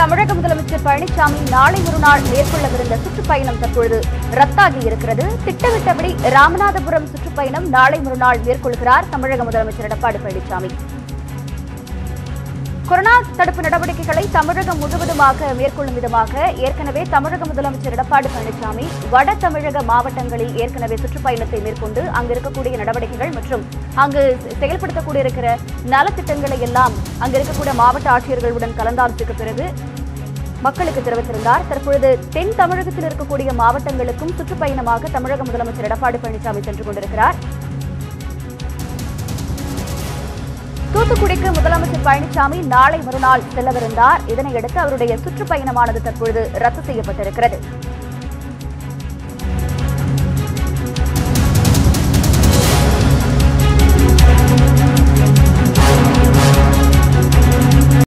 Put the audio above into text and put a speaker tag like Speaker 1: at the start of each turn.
Speaker 1: தமிழக முதலமைச்சர் பழனிசாமி நாளை மறுநாள் மேற்கொள்ளவிருந்த சுற்றுப்பயணம் தற்பொழுது ரத்தாகி இருக்கிறது திட்டமிட்டபடி ராமநாதபுரம் சுற்றுப்பயணம் நாளை மறுநாள் மேற்கொள்கிறார் தமிழக முதலமைச்சர் எடப்பாடி பழனிசாமி கொரோனா தடுப்பு நடவடிக்கைகளை தமிழகம் முழுவதுமாக மேற்கொள்ளும் விதமாக ஏற்கனவே தமிழக முதலமைச்சர் எடப்பாடி பழனிசாமி வட தமிழக மாவட்டங்களில் ஏற்கனவே சுற்றுப்பயணத்தை மேற்கொண்டு அங்கு இருக்கக்கூடிய நடவடிக்கைகள் மற்றும் அங்கு செயல்படுத்தக்கூடிய இருக்கிற நலத்திட்டங்களை எல்லாம் அங்கு இருக்கக்கூடிய மாவட்ட ஆட்சியர்களுடன் கலந்தாலோசிக்க பிறகு மக்களுக்கு தெரிவித்திருந்தார் தற்பொழுது தென் தமிழகத்தில் இருக்கக்கூடிய மாவட்டங்களுக்கும் சுற்றுப்பயணமாக தமிழக முதலமைச்சர் எடப்பாடி பழனிசாமி சென்று கொண்டிருக்கிறார் தூத்துக்குடிக்கு முதலமைச்சர் பழனிசாமி நாளை மறுநாள் செல்லவிருந்தார் இதனையடுத்து அவருடைய சுற்றுப்பயணமானது தற்பொழுது ரத்து செய்யப்பட்டிருக்கிறது